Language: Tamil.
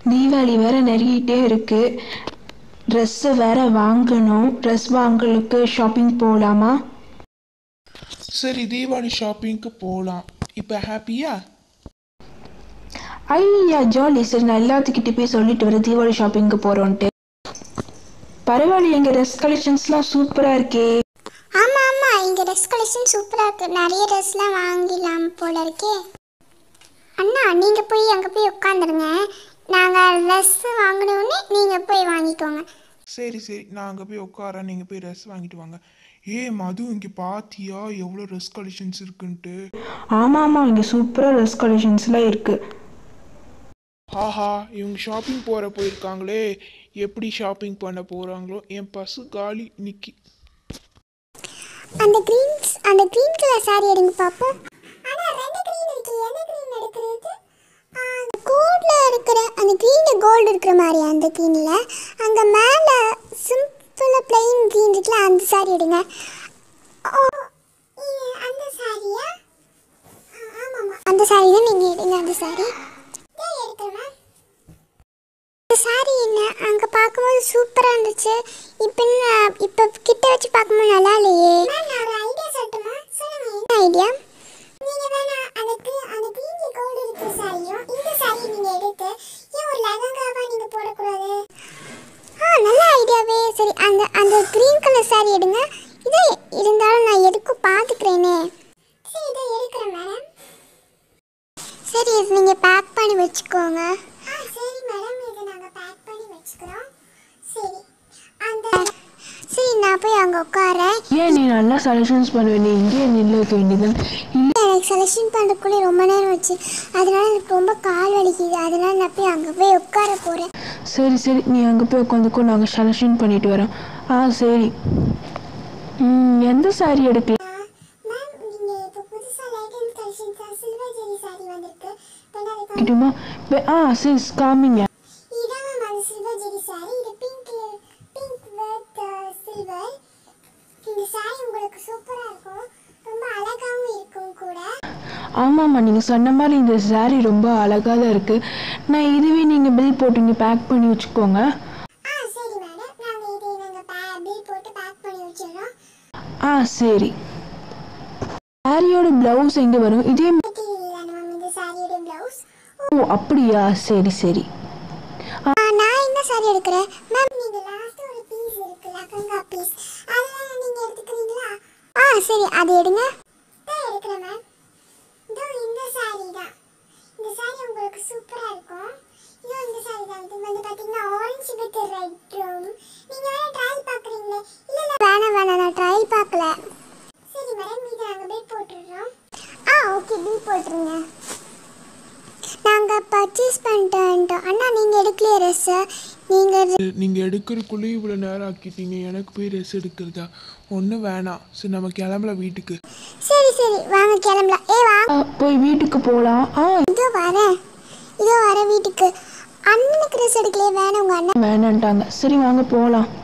தீபாவளி வேற நெருங்கிட்டே இருக்கு ட்ரெஸ்ஸு வேற வாங்கணும் ட்ரெஸ் வாங்கலுக்கு ஷாப்பிங் போகலாமா சரி தீபாவளி ஷாப்பிங்க்கு போகலாம் இப்போ ஹாப்பியா ஐயா ஜாலி சரி நான் எல்லாத்துக்கிட்ட போய் சொல்லிட்டு வரேன் தீபாவளி ஷாப்பிங்க்கு போகிறோன்ட்டு பரவாயில்ல எங்கள் ட்ரெஸ் கலெக்ஷன்ஸ்லாம் சூப்பராக இருக்கே ஆமாம் ஆமாம் இங்கே ட்ரெஸ் கலெக்ஷன் சூப்பராக இருக்குது நிறைய ட்ரெஸ்லாம் வாங்கிடலாம் போல இருக்கே அண்ணா நீங்கள் போய் அங்கே போய் உட்காந்துருங்க நாங்கள் ட்ரெஸ் வாங்கினோடனே நீங்கள் போய் வாங்கிக்கோங்க சரி சரி நான் அங்கே போய் உட்காரேன் நீங்கள் போய் ட்ரெஸ் வாங்கிட்டு வாங்க ஏ மது இங்கே பாத்தியா எவ்வளோ ட்ரெஸ் கலெக்ஷன்ஸ் இருக்குன்ட்டு ஆமாம் ஆமாம் இங்கே சூப்பராக ட்ரெஸ் கலெக்ஷன்ஸ்லாம் இருக்குது ஆஹா இவங்க ஷாப்பிங் போகிற போயிருக்காங்களே எப்படி ஷாப்பிங் பண்ண போகிறாங்களோ என் பசு காலி நிக்கி அந்த க்ரீன்ஸ் அந்த க்ரீன் கலர் சாரி எடுங்க பார்ப்போம் ஆனால் ரெண்டு க்ரீன் இருக்கு எந்த க்ரீன் எடுக்கிறது கோல்டில் இருக்கிற அந்த க்ரீனில் கோல்டு இருக்கிற மாதிரி அந்த க்ரீனில் அங்கே மேலே சிம்பிளாக பிளெயின் க்ரீன் இருக்குல்ல அந்த சாரி எடுங்க ஓ இது அந்த சாரியா ஆமாம் அந்த சாரி தான் நீங்கள் எடுங்க அந்த சாரி எடுக்கிறேன் இந்த சாரி என்ன அங்கே பார்க்கும்போது சூப்பராக இருந்துச்சு இப்போ என்ன இப்போ கிட்ட வச்சு பார்க்கும்போது நல்லா இல்லையே நான் ஒரு ஐடியா சொல்லட்டுமா சொல்லுங்க என்ன ஐடியா நீங்க வேணா அந்த க்ரீ- அந்த க்ரீன்ல கோல்டு இருக்கிற சாரியும் இந்த சாரி நீங்க எடுத்து ஏன் ஒரு லெஹங்காவா நீங்க போடக்கூடாது ஆ நல்ல ஐடியாவே சரி அந்த அந்த க்ரீன் கலர் சாரி எடுங்க இது இருந்தாலும் நான் எதுக்கும் பார்த்துக்கிறேனே சரி இதை எடுக்கிறேன் மேடம் சரி இது நீங்கள் பேக் பண்ணி வச்சுக்கோங்க ஆ சரி மேடம் இதை நாங்கள் பேக் பண்ணி வச்சுக்கிறோம் சரி அந்த சரி நான் போய் அங்கே உட்காரேன் ஏன் நீ நல்லா செலெக்ஷன்ஸ் பண்ணுவ நீ இங்கேயே நின்று வைக்க வேண்டியதுதான் எனக்கு செலெக்ஷன் பண்ணுறதுக்குள்ளே ரொம்ப நேரம் வச்சு அதனால எனக்கு ரொம்ப கால் வலிக்குது அதனால நான் போய் அங்கே போய் உட்கார போகிறேன் சரி சரி நீ அங்கே போய் உட்காந்துக்கோ நாங்கள் செலெக்ஷன் பண்ணிட்டு வரோம் ஆ சரி ம், எந்த சாரி எடுக்கலாம் மேம் நீங்கள் இப்போ புதுசாக லைட் அண்ட் கலெக்ஷன்ஸாக சில்வர் ஜெரி சாரி வந்திருக்கு ரெண்டாவது கிட்டுமா பே- ஆ சரி காமிங்க இதான் மேம் அந்த சில்வர் ஜெரி சாரி இது பிங்க் பிங்க் வித் சில்வர் இந்த சாரி உங்களுக்கு சூப்பராக இருக்கும் ரொம்ப அழகாகவும் இருக்கும் கூட ஆமாம்மா நீங்கள் சொன்ன மாதிரி இந்த சாரி ரொம்ப அழகாக தான் இருக்குது நான் இதுவே நீங்கள் பில் போட்டு இங்கே பேக் பண்ணி வச்சுக்கோங்க ஆ சரி மேடம் நாங்கள் இதை நாங்கள் பே பில் போட்டு பேக் பண்ணி வச்சிடுறோம் ஆ சரி சாரியோட ப்ளவுஸ் எங்கே வரும் இதே மெட்டீரியல் தானே மேம் இந்த சாரியோட ப்ளவுஸ் ஓ அப்படியா சரி சரி நான் என்ன சாரி எடுக்கிறேன் மேம் நீங்க லாஸ்ட் ஒரு பீஸ் இருக்கு லெஹங்கா பீஸ் அதெல்லாம் நீங்க எடுத்துக்கிறீங்களா ஆ சரி அது எடுங்க தான் எடுக்கிறேன் மேம் இதோ இந்த சாரி தான் இந்த சாரி உங்களுக்கு சூப்பரா இருக்கும் இதோ இந்த சாரி தான் இது வந்து பாத்தீங்கன்னா ஆரஞ்சு வித் ரெட் ரோம் நீங்க வேணா ட்ரையல் பாக்குறீங்களே இல்ல இல்ல வேணாம் வேணாம் நான் ட்ரையல் பார்க்கல சரி மேடம் இது நாங்க பில் போட்டுடுறோம் ஆ ஓகே பில் போட்டுருங்க நாங்கள் பர்ச்சேஸ் பண்ணிட்டு வந்துட்டோம் அண்ணா நீங்கள் எடுக்கலையே ட்ரெஸ்ஸு நீங்கள் நீங்கள் எடுக்கிறதுக்குள்ளேயும் இவ்வளோ நேரம் ஆக்கிட்டீங்க எனக்கு போய் ட்ரெஸ் எடுக்கிறதா ஒன்றும் வேணாம் சரி நம்ம கிளம்பல வீட்டுக்கு சரி சரி வாங்க கிளம்பலாம் ஏ வாங்க ஆ, போய் வீட்டுக்கு போகலாம் ஆ இதோ வரேன் இதோ வரேன் வீட்டுக்கு அண்ணனுக்கு ட்ரெஸ் எடுக்கலையே வேணாம் உங்கள் அண்ணன் வேணான்ட்டாங்க சரி வாங்க போகலாம்